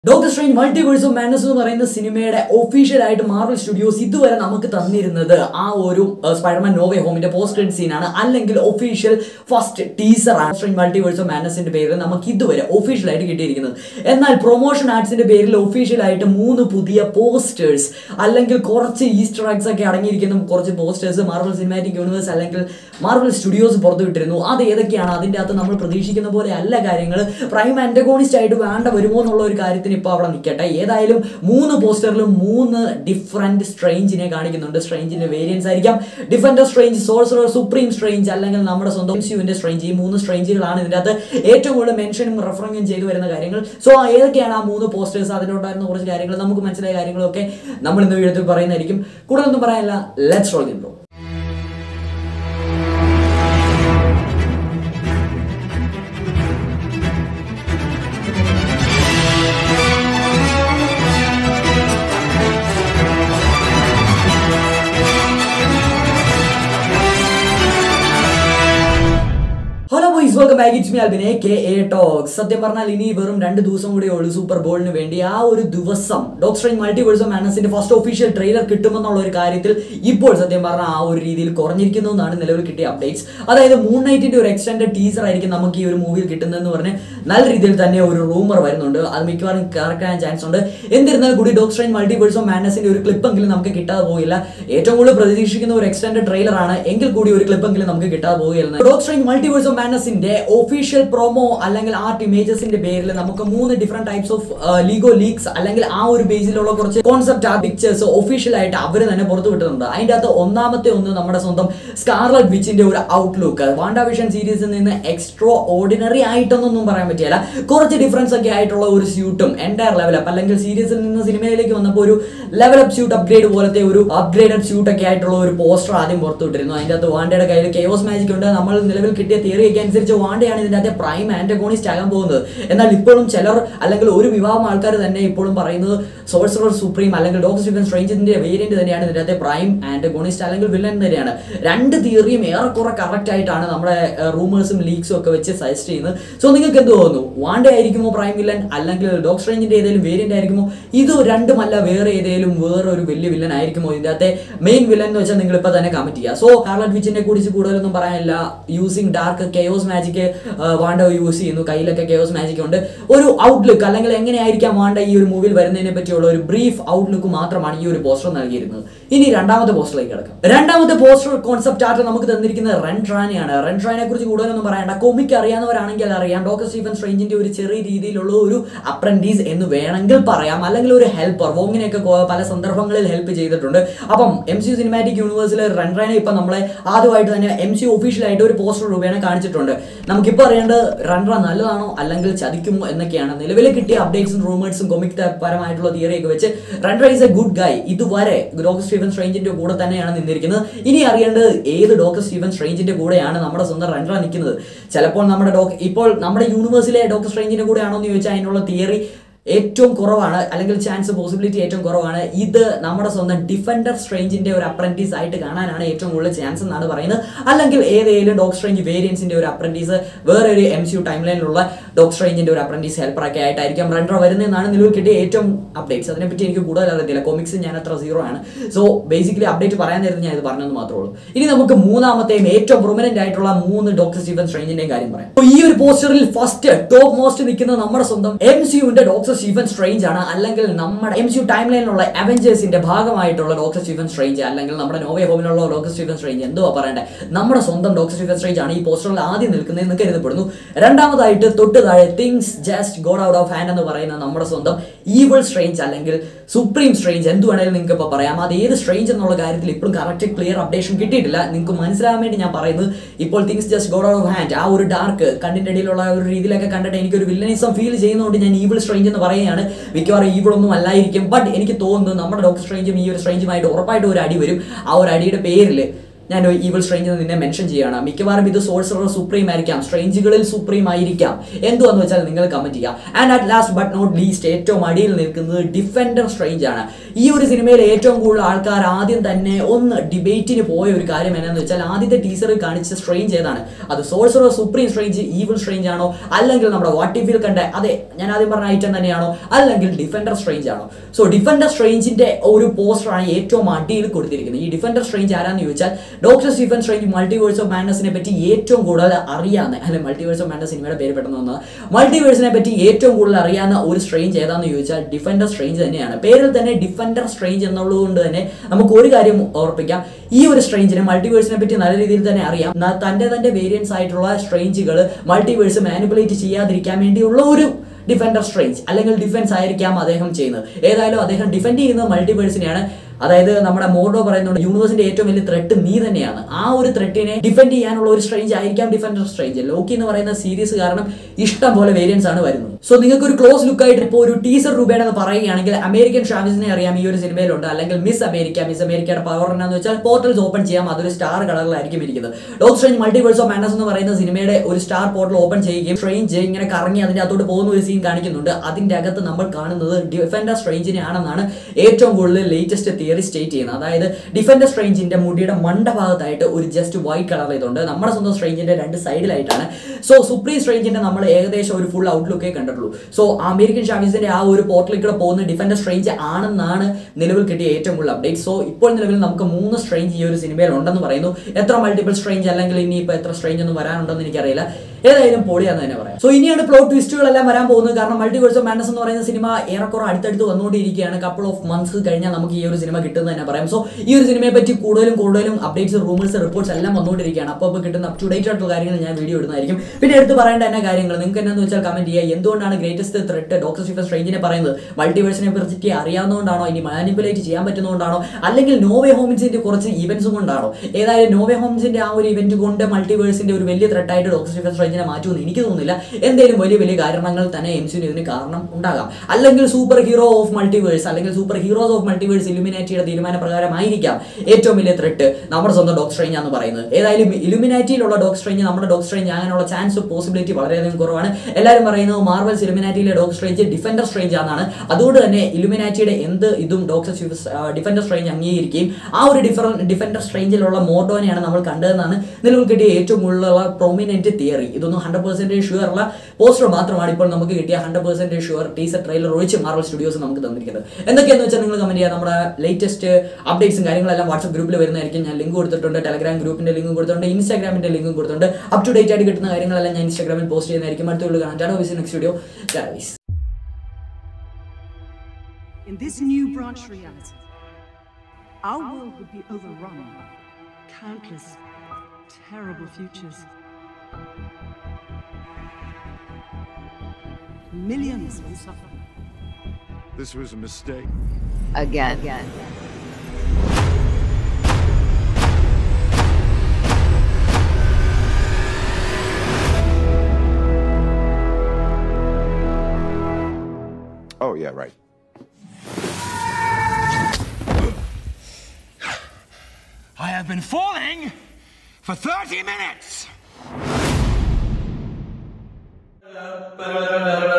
Doctor strange multiverse of madness എന്ന് പറയുന്ന സിനിമയുടെ ഒഫീഷ്യൽ ആയിട്ട് മാർവൽ സ്റ്റുഡിയോസ് ഇതുവരെ നമുക്ക് തന്നിരുന്നത് ആ ഒരു സ്പൈഡർമാൻ നോവേ ഹോമിന്റെ പോസ്റ്റ് ക്രെഡിറ്റ് സീനാണ് അല്ലെങ്കിൽ ഒഫീഷ്യൽ ഫസ്റ്റ് ടീസർ ആണ് സ്ട്രേഞ്ച് മൾട്ടിവേഴ്സ് ഓഫ് മാനസിന്റെ പേരിൽ നമുക്ക് ഇതുവരെ ഒഫീഷ്യൽ ആയിട്ട് കിട്ടിയിരിക്കുന്നത് എന്നാൽ പ്രൊമോഷൻ ആർട്സിന്റെ പേരിൽ ഒഫീഷ്യൽ ആയിട്ട് മൂന്ന് പുതിയ പോസ്റ്റേഴ്സ് അല്ലെങ്കിൽ കുറച്ച് ഈസ്റ്റർ എഗ്സ് ഒക്കെ അടങ്ങിയിരിക്കുന്ന കുറച്ച് പോസ്റ്റേഴ്സ് മാർവൽ സിനിമാറ്റിക് യൂണിവേഴ്സ് അല്ലെങ്കിൽ മാർവൽ സ്റ്റുഡിയോസ് പുറത്തുവിട്ടിരുന്നു അത് ഏതൊക്കെയാണ് അതിൻ്റെ അകത്ത് നമ്മൾ പ്രതീക്ഷിക്കുന്ന പോലെ അല്ല കാര്യങ്ങൾ പ്രൈം ആന്റഗോണിസ്റ്റ് ആയിട്ട് വേണ്ട വരുമോ എന്നുള്ള ഒരു കാര്യത്തിന് ഇപ്പോൾ അവിടെ നിൽക്കട്ടെ ഏതായാലും മൂന്ന് പോസ്റ്ററിലും മൂന്ന് ഡിഫറെന്റ് സ്ട്രെയിഞ്ചിനെ കാണിക്കുന്നുണ്ട് സ്ട്രെയിഞ്ചിന്റെ വേരിയൻസ് ആയിരിക്കാം defender strange sorcerer supreme strange അല്ലെങ്കിൽ നമ്മുടെ സ്വന്തം സ്യൂവിന്റെ സ്ട്രെയിഞ്ച് ഈ മൂന്ന് സ്ട്രെയിഞ്ചുകളാണ് ഇതിൻ്റെ അകത്ത് ഏറ്റവും കൂടുതൽ മെൻഷനും റെഫറിങ്ങും ചെയ്തു വരുന്ന കാര്യങ്ങൾ സോ ഏതൊക്കെയാണ് ആ മൂന്ന് പോസ്റ്റേഴ്സ് അതിലുണ്ടായിരുന്ന കുറച്ച് കാര്യങ്ങൾ നമുക്ക് മനസ്സിലായ കാര്യങ്ങളൊക്കെ നമ്മൾ ഇന്ന് വീഡിയോത്തിൽ പറയുന്നതായിരിക്കും കൂടുതലൊന്നും പറയാനില്ല let's roll bro hello boys welcome back it's me Albin A K A talks സത്യം പറഞ്ഞാൽ ഇനി വെറും രണ്ട് ദിവസം കൂടെ ഉള്ളൂ സൂപ്പർ ബോളിന് വേണ്ടി ആ ഒരു ദിവസം ഡോക്ടർ സ്ട്രേഞ്ച് മൾട്ടിവേഴ്സ് ഓഫ് മാനസിന്റെ ഫസ്റ്റ് ഒഫീഷ്യൽ ട്രെയിലർ കിട്ടുമെന്നുള്ള ഒരു കാര്യത്തിൽ ഇപ്പോൾ സത്യം പറഞ്ഞാൽ ആ ഒരു രീതിയിൽ കുറഞ്ഞിരിക്കുന്നു എന്നാണ് നിലവിൽ കിട്ടിയ അപ്ഡേറ്റ്സ് അതായത് മൂൺ നൈറ്റിന്റെ ഒരു എക്സ്റ്റൻഡഡ് ടീസർ ആയിരിക്കും നമുക്ക് ഈ ഒരു മൂവിയിൽ കിട്ടുന്നതെന്ന് പറഞ്ഞ് നല്ല രീതിയിൽ തന്നെ ഒരു റൂമർ വരുന്നുണ്ട് അത് മിക്കവാറും കറക്റ്റ് ആകാൻ ചാൻസ് ഉണ്ട് എന്നിരുന്നാൽ കൂടി ഡോക്ടർ സ്ട്രേഞ്ച് മൾട്ടിവേഴ്സ് ഓഫ് മാനസിന്റെ ഒരു ക്ലിപ്പെങ്കിലും നമുക്ക് കിട്ടാതെ പോകില്ല ഏറ്റവും കൂടുതൽ പ്രതീക്ഷിക്കുന്ന ഒരു എക്സ്റ്റൻഡഡ് ട്രെയിലർ ആണ് എങ്കിൽ കൂടി ഒരു ക്ലിപ്പെങ്കിലും നമുക്ക് കിട്ടാതെ പോവുകയില്ല ഡോക്ടർ സ്ട്രേഞ്ച് മൾട്ടിവേഴ്സ് ഓഫ് മാനസിന്റെ ഒഫീഷ്യൽ പ്രൊമോ അല്ലെങ്കിൽ ആർട്ട് ഇമേജസിന്റെ പേരിൽ നമുക്ക് മൂന്ന് different types of Lego leaks അല്ലെങ്കിൽ ആ ഒരു ബേസിലുള്ള കുറച്ച് കോൺസെപ്റ്റ് ആ പിക്ചേഴ്സ് ഒഫീഷ്യൽ ആയിട്ട് അവർ തന്നെ പുറത്തു വിട്ടിട്ടുണ്ട് അതിന്റെ അകത്ത് ഒന്നാമത്തെ ഒന്ന് നമ്മുടെ സ്വന്തം സ്കാർലറ്റ് വിച്ചിന്റെ ഒരു ഔട്ട്ലുക്ക് വാണ്ടാ വിഷൻ സീരീസിൽ നിന്ന് എക്സ്ട്രോ ഓർഡിനറി ആയിട്ടൊന്നും പറയാൻ പറ്റില്ല കുറച്ച് ഡിഫറൻസ് ഒക്കെ ആയിട്ടുള്ള ഒരു സ്യൂട്ടും എൻറ്റയർ ലെവലപ്പ് അല്ലെങ്കിൽ സീരീസിൽ നിന്ന് സിനിമയിലേക്ക് വന്നപ്പോൾ ഒരു ലെവലപ്പ് സ്യൂട്ട് അപ്ഗ്രേഡ് പോലത്തെ ഒരു അപ്ഗ്രേഡഡ് സ്യൂട്ട് ഒക്കെ ആയിട്ടുള്ള ഒരു പോസ്റ്റർ ആദ്യം പുറത്തു വിട്ടിരുന്നു അതിന്റെ അകത്ത് വാണ്ടയുടെ കയ്യിൽ കെയോസ് മാജിക് ഉണ്ട് നമ്മൾ നിലവിൽ കിട്ടിയ തിയറി ഒക്കെ അനുസരിച്ച് വാണ്ടയാണ് ഇതിന്റെ അകത്തെ പ്രൈം ആന്റഗോണിസ്റ്റ് ആകാൻ പോകുന്നത് എന്നാൽ ഇപ്പോഴും ചിലർ അല്ലെങ്കിൽ ഒരു വിഭാഗം ആൾക്കാർ തന്നെ ഇപ്പോഴും പറയുന്നത് സോഴ്സറർ സുപ്രീം അല്ലെങ്കിൽ ഡോക്ടർ സ്റ്റീഫൻ സ്ട്രേഞ്ചിന്റെ വേരിയന്റ് തന്നെയാണ് ഇതിന്റെ അകത്തെ പ്രൈം ആന്റഗോണിസ്റ്റ് അല്ലെങ്കിൽ വില്ലൻ തന്നെയാണ് രണ്ട് തിയറിയും ഏറെക്കുറെ കറക്റ്റ് ആയിട്ടാണ് നമ്മുടെ റൂമേഴ്സും ലീക്സും ഒക്കെ വെച്ച് സജസ്റ്റ് ചെയ്യുന്നത് സോ നിങ്ങൾക്ക് എന്ത് തോന്നുന്നു വാണ്ട ആയിരിക്കുമോ പ്രൈം വില്ലൻ അല്ലെങ്കിൽ ഡോക്ടർ സ്ട്രേഞ്ചിന്റെ ഏതെങ്കിലും വേരിയന്റ് ആയിരിക്കുമോ ഇത് രണ്ടുമല്ല വേറെ ഏതെങ്കിലും വേറെ ഒരു വലിയ വില്ലൻ ആയിരിക്കുമോ ഇതിന്റെ അകത്തെ മെയിൻ വില്ലൻ എന്ന് വെച്ചാൽ നിങ്ങൾ ഇപ്പൊ തന്നെ കമന്റ് ചെയ്യുക സോ ഹാർലറ്റ് വിച്ചിനെ കുറിച്ച് കൂടുതലൊന്നും പറയാനില്ല using dark chaos magic Wanda use ചെയ്യുന്നു കയ്യിലൊക്കെ കെയോസ് മാജിക് ഉണ്ട് ഒരു ഔട്ട്ലുക്ക് അല്ലെങ്കിൽ എങ്ങനെയായിരിക്കാം വാണ്ട ഈ ഒരു മൂവിയിൽ വരുന്നതിനെ പറ്റിയുള്ള ഒരു ബ്രീഫ് ഔട്ട്ലുക്ക് മാത്രമാണ് ഈ ഒരു പോസ്റ്റർ നൽകിയിരുന്നത് ഇനി രണ്ടാമത്തെ പോസ്റ്ററിലേക്ക് കിടക്കാം രണ്ടാമത്തെ പോസ്റ്റർ കോൺസെപ്റ്റ് ആർട്ട് നമുക്ക് തന്നിരിക്കുന്നത് റെൻട്രാനെയാണ് റെൻട്രാനെ കുറിച്ച് കൂടുതലൊന്നും പറയണ്ട കൊമിക് അറിയാവുന്നവരാണെങ്കിൽ അറിയാം ഡോക്ടർ സ്റ്റീഫൻ സ്ട്രേഞ്ചിന്റെ ഒരു ചെറിയ രീതിയിലുള്ള ഒരു അപ്രന്റീസ് എന്ന് വേണമെങ്കിൽ പറയാം അല്ലെങ്കിൽ ഒരു ഹെൽപ്പർ വോങ്ങിനെയൊക്കെ കൊ- പല സന്ദർഭങ്ങളിൽ ഹെൽപ്പ് ചെയ്തിട്ടുണ്ട് അപ്പം എം സി സിനിമാറ്റിക് യൂണിവേഴ്സിലെ റൺറൈനെ ഇപ്പം നമ്മളെ ആദ്യമായിട്ട് തന്നെ എം സി ഒഫീഷ്യലായിട്ട് ഒരു പോസ്റ്റർ രൂപേണ കാണിച്ചിട്ടുണ്ട് നമുക്കിപ്പോൾ അറിയേണ്ടത് റൺറ നല്ലതാണോ അല്ലെങ്കിൽ ചതിക്കുമോ എന്നൊക്കെയാണ് നിലവിൽ കിട്ടിയ അപ്ഡേറ്റ്സും റൂമേഴ്സും കൊമിക് പരമായിട്ടുള്ള തിയറിയൊക്കെ വെച്ച് Rintrah is a good guy ഇതുവരെ ഡോക്ടർ സ്റ്റീഫൻ സ്ട്രേഞ്ചിന്റെ കൂടെ തന്നെയാണ് നിന്നിരിക്കുന്നത് ഇനി അറിയേണ്ടത് ഏത് ഡോക്ടർ സ്റ്റീഫൻ സ്ട്രേഞ്ചിന്റെ കൂടെയാണ് നമ്മുടെ സ്വന്തം റൺറ നിൽക്കുന്നത് ചിലപ്പോൾ നമ്മുടെ ഡോക്ടർ ഇപ്പോൾ നമ്മുടെ യൂണിവേഴ്സിലെ ഡോക്ടർ സ്ട്രേഞ്ചിന്റെ കൂടെയാണോ എന്ന് ചോദിച്ചാൽ അതിനുള്ള തിയറി ഏറ്റവും കുറവാണ് അല്ലെങ്കിൽ ചാൻസ് പോസിബിലിറ്റി ഏറ്റവും കുറവാണ് ഇത് നമ്മുടെ സ്വന്തം ഡിഫൻഡർ സ്ട്രേഞ്ചിന്റെ ഒരു അപ്രന്റീസ് ആയിട്ട് കാണാനാണ് ഏറ്റവും കൂടുതൽ ചാൻസ് എന്നാണ് പറയുന്നത് അല്ലെങ്കിൽ ഏതെങ്കിലും ഡോക്ടർ സ്ട്രേഞ്ച് വേരിയൻസിന്റെ ഒരു അപ്രന്റീസ് വേറെ ഒരു എം സി യു ടൈം ലൈനിലുള്ള ഡോക്ടർ സ്ട്രേഞ്ചിന്റെ ഒരു അപ്രന്റീസ് ഹെൽപ്പർ ഒക്കെ ആയിട്ടായിരിക്കും റണ്ടർ വരുന്നതെന്നാണ് നിലവിൽ കിട്ടിയ ഏറ്റവും അപ്ഡേറ്റ്സ് അതിനെപ്പറ്റി എനിക്ക് കൂടുതൽ അറിയത്തില്ല കൊമിക്സ് ഞാൻ അത്ര സീറോ ആണ് സോ ബേസിക്കലി അപ്ഡേറ്റ് പറയാൻ നേരത്തെ ഞാൻ ഇത് പറഞ്ഞെന്ന് മാത്രമേ ഉള്ളൂ ഇനി നമുക്ക് മൂന്നാമത്തെയും ഏറ്റവും പ്രൊമിനന്റ് ആയിട്ടുള്ള മൂന്ന് ഡോക്ടർ സ്റ്റീഫൻ സ്ട്രേഞ്ചിന്റെയും കാര്യം പറയാം അപ്പൊ ഈ ഒരു പോസ്റ്ററിൽ ഫസ്റ്റ് ടോപ്പ് മോസ്റ്റ് നിൽക്കുന്നത് നമ്മുടെ സ്വന്തം എം സി യുവിന്റെ ഡോക്ടർ സ്റ്റീഫൻ സ്ട്രേഞ്ച് ആണ് അല്ലെങ്കിൽ നമ്മുടെ എം സി യു ടൈം ലൈനിലുള്ള അവഞ്ചേഴ്സിന്റെ ഭാഗമായിട്ടുള്ള ഡോക്ടർ സ്റ്റീഫൻ സ്ട്രേഞ്ച് അല്ലെങ്കിൽ നമ്മുടെ നോവേ ഹോമിലുള്ള ഡോക്ടർ സ്റ്റീഫൻ സ്ട്രേഞ്ച് എന്തുവാ പറയണ്ടേ നമ്മുടെ സ്വന്തം ഡോക്ടർ സ്റ്റീഫൻ സ്ട്രേഞ്ച് ആണ് ഈ പോസ്റ്ററിൽ ആദ്യം നിൽക്കുന്നതെന്ന് കരുതപ്പെടുന്നു രണ്ടാമതായിട്ട് തൊട്ട് താഴെ things just got out of hand എന്ന് പറയുന്ന നമ്മുടെ സ്വന്തം ഈവിൾ സ്ട്രേഞ്ച് അല്ലെങ്കിൽ സുപ്രീം സ്ട്രേഞ്ച് എന്ത് വേണേലും നിങ്ങൾക്ക് ഇപ്പോൾ പറയാം അത് ഏത് സ്ട്രേഞ്ച് എന്നുള്ള കാര്യത്തിൽ ഇപ്പോഴും കറക്റ്റ് ക്ലിയർ അപ്ഡേഷൻ കിട്ടിയിട്ടില്ല നിങ്ങൾക്ക് മനസ്സിലാകാൻ വേണ്ടി ഞാൻ പറയുന്നത് ഇപ്പോൾ things just got out of hand ആ ഒരു ഡാർക്ക് കണ്ണിന്റെ ഇടയിലുള്ള ആ ഒരു രീതിയിലൊക്കെ കണ്ടിട്ട് എനിക്ക് ഒരു വില്ലനിസം ഫീൽ ചെയ്യുന്നതുകൊണ്ട് ഞാൻ ഈവിൾ സ്ട്രേഞ്ച് എന്ന് പറയുകയാണ് മിക്കവാറും ഈവിൾ ഒന്നും അല്ലായിരിക്കും ബട്ട് എനിക്ക് തോന്നുന്നു നമ്മുടെ ഡോക്ടർ സ്ട്രേഞ്ചും ഈ ഒരു സ്ട്രേഞ്ചുമായിട്ട് ഉറപ്പായിട്ട് ഒരു അടി വരും ആ ഒരു അടിയുടെ പേരിൽ ഞാൻ ഈവിൾ സ്ട്രേഞ്ച് നിന്നെ മെൻഷൻ ചെയ്യാണ് മിക്കവാറും ഇത് സോഴ്സറർ സുപ്രീം ആയിരിക്കാം സ്ട്രേഞ്ചുകളിൽ സുപ്രീം ആയിരിക്കാം എന്തുവെന്ന് വെച്ചാൽ നിങ്ങൾ കമന്റ് ചെയ്യുക and at last but not least ഏറ്റവും അടിയിൽ നിൽക്കുന്നത് ഡിഫൻഡർ സ്ട്രേഞ്ച് ആണ് ഈ ഒരു സിനിമയിൽ ഏറ്റവും കൂടുതൽ ആൾക്കാർ ആദ്യം തന്നെ ഒന്ന് ഡിബേറ്റിന് പോയ ഒരു കാര്യം എന്നാന്ന് വെച്ചാൽ ആദ്യത്തെ ടീസറിൽ കാണിച്ച സ്ട്രേഞ്ച് ഏതാണ് അത് sorcerer supreme strange evil strange ആണോ അല്ലെങ്കിൽ നമ്മുടെ വാട്ട് ഇഫിൽ കണ്ട അതെ ഞാൻ ആദ്യം പറഞ്ഞ ഐറ്റം തന്നെയാണോ അല്ലെങ്കിൽ ഡിഫൻഡർ സ്ട്രേഞ്ച് ആണോ സോ ഡിഫൻഡർ സ്ട്രേഞ്ചിന്റെ ഒരു പോസ്റ്ററാണ് ഏറ്റവും അടിയിൽ കൊടുത്തിരിക്കുന്നത് ഈ ഡിഫൻഡർ സ്ട്രേഞ്ച് ആരാന്ന് ചോദിച്ചാൽ doctor Stephen strange multiverse of മാനസിനെ പറ്റി ഏറ്റവും കൂടുതൽ അറിയാവുന്ന അല്ലെ മൾട്ടിവേഴ്സ് ഓഫ് മാനസ് സിനിമയുടെ പേര് പെട്ടെന്ന് വന്നത് മൾട്ടിവേഴ്സിനെ പറ്റി ഏറ്റവും കൂടുതൽ അറിയാവുന്ന ഒരു സ്ട്രേഞ്ച് ഏതാന്ന് ചോദിച്ചാൽ ഡിഫൻഡർ സ്ട്രേഞ്ച് തന്നെയാണ് പേരിൽ തന്നെ ഡിഫൻഡർ സ്ട്രേഞ്ച് എന്നുള്ളത് കൊണ്ട് തന്നെ നമുക്ക് ഒരു കാര്യം ഓർപ്പിക്കാം ഈ ഒരു സ്ട്രേഞ്ചിന് മൾട്ടിവേഴ്സിനെ പറ്റി നല്ല രീതിയിൽ തന്നെ അറിയാം ന- തന്റെ തന്റെ വേരിയൻസ് ആയിട്ടുള്ള സ്ട്രേഞ്ചുകൾ മൾട്ടിവേഴ്സ് മാനിപ്പുലേറ്റ് ചെയ്യാതിരിക്കാൻ വേണ്ടിയുള്ള ഒരു ഡിഫൻഡർ സ്ട്രേഞ്ച് അല്ലെങ്കിൽ ഡിഫൻസ് ആയിരിക്കാം അദ്ദേഹം ചെയ്യുന്നത് ഏതായാലും അദ്ദേഹം ഡിഫെൻഡ് ചെയ്യുന്നത് മൾട്ടിവേഴ്സിനെയാണ് അതായത് നമ്മുടെ മോർഡോ പറയുന്നുണ്ട് യൂണിവേഴ്സിന്റെ ഏറ്റവും വലിയ ത്രെട്ട് നീ തന്നെയാണ് ആ ഒരു ത്രെട്ടിനെ ഡിഫെൻഡ് ചെയ്യാനുള്ള ഒരു സ്ട്രേഞ്ച് ആയിരിക്കാം ഡിഫൻഡർ സ്ട്രേഞ്ച് ലോക്കി എന്ന് പറയുന്ന സീരീസ് കാരണം ഇഷ്ടം പോലെ വേരിയൻസ് ആണ് വരുന്നത് സോ നിങ്ങൾക്ക് ഒരു ക്ലോസ് ലുക്ക് ആയിട്ട് ഇപ്പോൾ ഒരു ടീസർ രൂപേണ എന്ന് പറയുകയാണെങ്കിൽ അമേരിക്കൻ ട്രാവൽസിനെ അറിയാം ഈ ഒരു സിനിമയിലുണ്ട് അല്ലെങ്കിൽ മിസ് അമേരിക്ക മിസ് അമേരിക്കയുടെ പവർ എന്നാന്ന് വെച്ചാൽ പോർട്ടൽസ് ഓപ്പൺ ചെയ്യാം അതൊരു സ്റ്റാർ കളറിലായിരിക്കും ഇരിക്കുന്നത് doc strange multiverse of madness എന്ന് പറയുന്ന സിനിമയുടെ ഒരു സ്റ്റാർ പോർട്ടൽ ഓപ്പൺ ചെയ്യുകയും സ്ട്രേഞ്ച് ഇങ്ങനെ കറങ്ങി അതിന്റെ അകത്തോട്ട് പോകുന്ന ഒരു സീൻ കാണിക്കുന്നുണ്ട് അതിന്റെ അകത്ത് നമ്മൾ കാണുന്നത് ഡിഫൻഡർ സ്ട്രേഞ്ചിനെ ആണെന്നാണ് ഏറ്റവും കൂടുതൽ ലേറ്റസ്റ്റ് തിയറി സ്റ്റേറ്റ് ചെയ്യുന്നത് അതായത് ഡിഫൻഡർ സ്ട്രേഞ്ചിന്റെ മുടിയുടെ മണ്ട ഭാഗത്തായിട്ട് ഒരു ജസ്റ്റ് വൈറ്റ് കളർ ഇതുണ്ട് നമ്മുടെ സ്വന്തം സ്ട്രേഞ്ചിന്റെ രണ്ട് സൈഡിലായിട്ടാണ് സോ സുപ്രീം സ്ട്രേഞ്ചിന്റെ നമ്മൾ ഏകദേശം ഒരു ഫുൾ ഔട്ട്ലുക്കേ കണ്ടിട്ടുള്ളൂ സോ അമേരിക്കൻ ഷാവീസിന്റെ ആ ഒരു പോർട്ടലിൽ കൂടെ പോകുന്ന ഡിഫൻഡർ സ്ട്രേഞ്ച് ആണെന്നാണ് നിലവിൽ കിട്ടിയ ഏറ്റവും കൂടുതൽ അപ്ഡേറ്റ് സോ ഇപ്പോൾ നിലവിൽ നമുക്ക് മൂന്ന് സ്ട്രേഞ്ച് ഈ ഒരു സിനിമയിൽ ഉണ്ടെന്ന് പറയുന്നു എത്ര മൾട്ടിപ്പിൾ സ്ട്രേഞ്ച് അല്ലെങ്കിൽ ഇനി ഇപ്പോൾ എത്ര സ്ട്രേഞ്ച് ഒന്നും വരാനുണ്ടെന്ന് എനിക്കറിയില്ല ഏതായാലും പൊളിയാന്ന് തന്നെ പറയാം സോ ഇനിയാണ് പ്ലോട്ട് ട്വിസ്റ്റുകളെല്ലാം വരാൻ പോകുന്നത് കാരണം മൾട്ടിവേഴ്സ് ഓഫ് മാനസ് എന്ന് പറയുന്ന സിനിമ ഏറെക്കുറെ അടുത്തടുത്ത് വന്നുകൊണ്ടിരിക്കുകയാണ് കപ്പിൾ ഓഫ് മന്ത്സ് കഴിഞ്ഞാൽ നമുക്ക് ഈ ഒരു സിനിമ കിട്ടുന്നത് തന്നെ പറയാം സോ ഈ ഒരു സിനിമയെ പറ്റി കൂടുതലും കൂടുതലും അപ്ഡേറ്റ്സ് റൂമേഴ്സ് റിപ്പോർട്ട്സ് എല്ലാം വന്നുകൊണ്ടിരിക്കുകയാണ് അപ്പോൾ ഇപ്പോൾ കിട്ടുന്ന അപ് ടു ഡേറ്റ് ആയിട്ടുള്ള കാര്യങ്ങൾ ഞാൻ വീഡിയോ ഇടുന്നതായിരിക്കും പിന്നെ എടുത്ത് പറയേണ്ട തന്നെ കാര്യങ്ങൾ നിങ്ങൾക്ക് എന്നാന്ന് വെച്ചാൽ കമന്റ് ചെയ്യുക എന്തുകൊണ്ടാണ് ഗ്രേറ്റസ്റ്റ് ത്രെട്ട് ഡോക്ടർ സ്റ്റീഫൻ സ്ട്രേഞ്ചിനെ പറയുന്നത് മൾട്ടിവേഴ്സിനെ പറ്റി അറിയാവുന്നതുകൊണ്ടാണോ ഇനി മാനിപ്പുലേറ്റ് ചെയ്യാൻ പറ്റുന്നതുകൊണ്ടാണോ അല്ലെങ്കിൽ നോവേ ഹോമിൻസിന്റെ കുറച്ച് ഇവന്റ്സും കൊണ്ടാണോ ഏതായാലും നോവേ ഹോമിൻസിന്റെ ആ ഒരു ഇവന്റ് കൊണ്ട് മൾട്ടിവേഴ്സിന്റെ ഒരു വലിയ ത്രെട്ടായിട്ട് ഡോക്ടർ സ്റ്റീഫൻ സ്ട്രേഞ്ചിനെ മാറ്റുമെന്ന് എനിക്ക് തോന്നുന്നില്ല എന്തെങ്കിലും വലിയ വലിയ കാരണങ്ങൾ തന്നെ എം സിന് ഇതിന് കാരണം ഉണ്ടാകാം അല്ലെങ്കിൽ സൂപ്പർ ഹീറോ ഓഫ് മൾട്ടിവേഴ്സ് അല്ലെങ്കിൽ സൂപ്പർ ഹീറോസ് ഓഫ് മൾട്ടിവേഴ്സ് ഇലുമിനാറ്റിയുടെ തീരുമാനപ്രകാരമായിരിക്കാം ഏറ്റവും വലിയ ത്രെട്ട് നമ്മുടെ സ്വന്തം ഡോക്ടർ സ്ട്രേഞ്ച് എന്ന് പറയുന്നത് ഏതായാലും ഇലുമിനാറ്റിയിലുള്ള ഡോക്ടർ സ്ട്രേഞ്ച് നമ്മുടെ ഡോക്ടർ സ്ട്രേഞ്ച് അങ്ങനെയുള്ള ചാൻസ് പോസിബിലിറ്റി വളരെയധികം കുറവാണ് എല്ലാവരും പറയുന്നത് മാർവൽസ് ഇലുമിനാറ്റിയിലെ ഡോക്ടർ സ്ട്രേഞ്ച് ഡിഫൻഡർ സ്ട്രേഞ്ച് ആണെന്നാണ് അതുകൊണ്ട് തന്നെ ഇലുമിനാറ്റിയുടെ എന്ത് ഇതും ഡോക്ടർ ഡിഫൻഡർ സ്ട്രേഞ്ച് അംഗീകരിക്കുകയും ആ ഒരു ഡിഫറ ഡിഫൻഡർ സ്ട്രേഞ്ചിലുള്ള മോട്ടോനെയാണ് നമ്മൾ കണ്ടതെന്നാണ് നിലവിൽ കിട്ടിയ ഏറ്റവും കൂടുതലുള്ള പ്രൊമിനന്റ് തിയറി ഇതൊന്നും ഹൺഡ്രഡ് പെർസെന്റേജ് ഷുവർ ഉള്ള പോസ്റ്റർ മാത്രമാണ് ഇപ്പോൾ നമുക്ക് കിട്ടിയ hundred percentage sure teaser trailer ഒഴിച്ച് മാർവൽ സ്റ്റുഡിയോസ് നമുക്ക് തന്നിരിക്കുന്നത് എന്തൊക്കെയാണെന്ന് വെച്ചാൽ നിങ്ങൾ കമന്റ് ചെയ്യുക നമ്മുടെ ലേറ്റസ്റ്റ് അപ്ഡേറ്റ്സും കാര്യങ്ങളെല്ലാം വാട്സ്ആപ്പ് ഗ്രൂപ്പിൽ വരുന്നതായിരിക്കും ഞാൻ ലിങ്ക് കൊടുത്തിട്ടുണ്ട് ടെലഗ്രാം ഗ്രൂപ്പിന്റെ ലിങ്ക് കൊടുത്തിട്ടുണ്ട് ഇൻസ്റ്റാഗ്രാമിന്റെ ലിങ്ക് കൊടുത്തിട്ടുണ്ട് അപ് ടു ഡേറ്റ് ആയിട്ട് കിട്ടുന്ന കാര്യങ്ങളെല്ലാം ഞാൻ ഇൻസ്റ്റാഗ്രാമിൽ പോസ്റ്റ് ചെയ്യുന്നതായിരിക്കും അടുത്തുള്ള കാണാൻ ചാനോ വിസ് next video guys In this new branch reality, our world would be overrun by countless terrible futures. Millions will suffer. This was a mistake. again. Again. Oh, yeah, right. I have been falling for 30 minutes!